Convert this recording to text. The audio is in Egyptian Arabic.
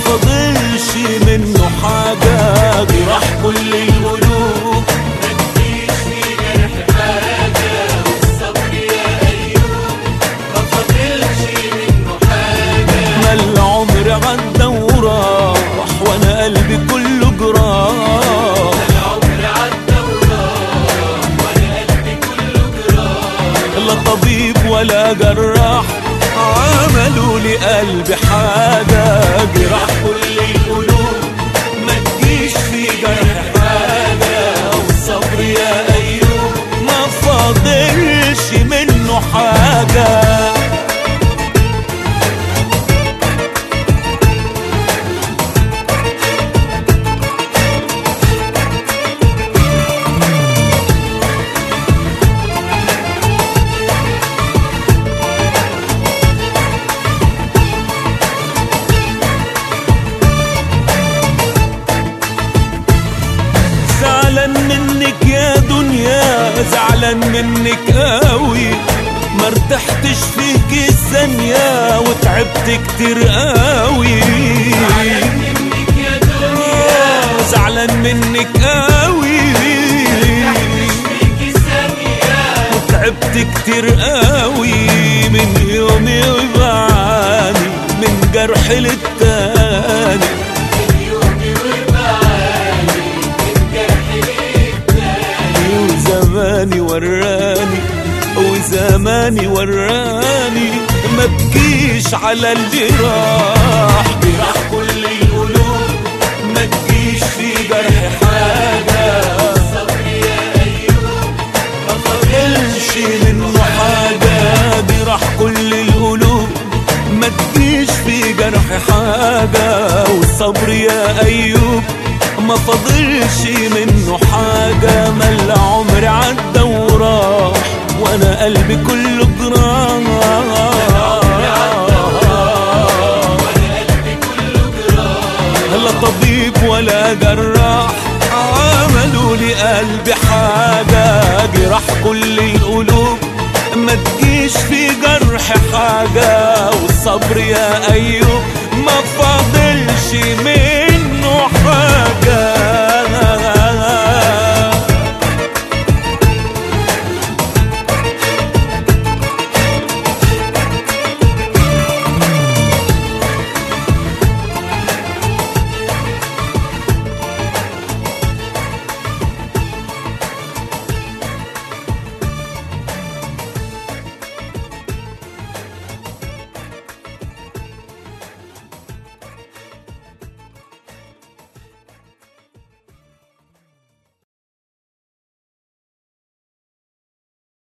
فضلش منه حاجة جراح كل القلوب مفيش في جرح حاجة والصبر يا أيوب ما فاضلش منه حاجة ما العمر عدى وراح وانا قلبي كله جراح العمر عدى وراح وأنا قلبي كله جراح لا طبيب ولا جراح عملوا لي قلبي حاجة جراح كل القلوب ما تجيش في جرح حاجة والصبر يا أيوب ما فاضلش منه حاجة زعلان منك يا دنيا زعلان منك قوي ما ارتحتش فيك ثانية وتعبت كتير قوي زعلان منك يا دنيا زعلان منك قوي فيك ثانية تعبت كتير قوي من يومي وبعاني من جرح للتاني يومي وبعاني من جرح للتاني وزماني وراني وزماني وراني ما تجيش على اللي راح جراح كل القلوب ما تجيش في جرح حاجة الصبر يا أيوب ما فضلش منه حاجة جراح كل القلوب ما تجيش في جرح حاجة والصبر يا أيوب ما فضلش منه حاجة ما العمر عدى وراح وأنا قلبي كله جراح وأنا قلبي كله جراح لا طبيب ولا جراح عملوا لي قلبي حاجة جراح كل القلوب ما تجيش في جرح حاجة والصبر يا أيوب ما فاضلش من